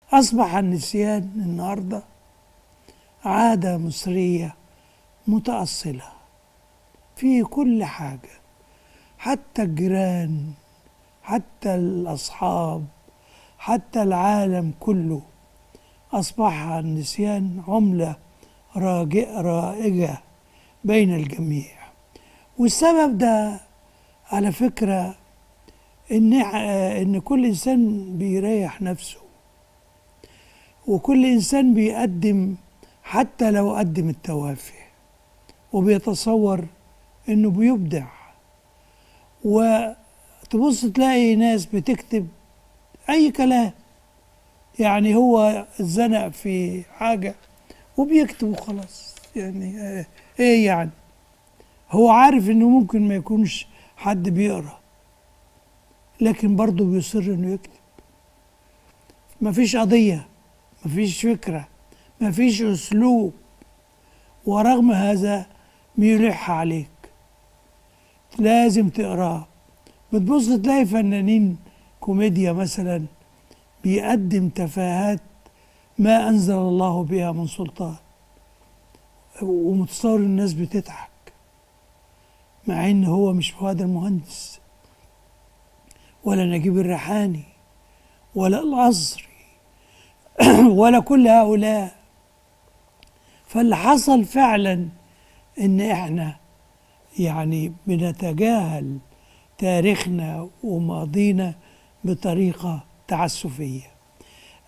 أصبح النسيان النهاردة عادة مصرية متأصلة في كل حاجة حتى الجيران حتى الأصحاب حتى العالم كله أصبح النسيان عملة رائجة بين الجميع والسبب ده على فكرة إن إن كل إنسان بيريح نفسه وكل إنسان بيقدم حتى لو قدم التوافه وبيتصور إنه بيبدع وتبص تلاقي ناس بتكتب أي كلام يعني هو اتزنق في حاجة وبيكتب وخلاص يعني ايه يعني هو عارف انه ممكن ما يكونش حد بيقرا لكن برضه بيصر انه يكتب مفيش قضية مفيش فكرة مفيش اسلوب ورغم هذا بيلح عليك لازم تقراه بتبص تلاقي فنانين كوميديا مثلا بيقدم تفاهات ما أنزل الله بها من سلطان ومتصور الناس بتضحك مع إن هو مش فؤاد المهندس ولا نجيب الريحاني ولا الأزري ولا كل هؤلاء فاللي حصل فعلا إن إحنا يعني بنتجاهل تاريخنا وماضينا بطريقة تعسفيه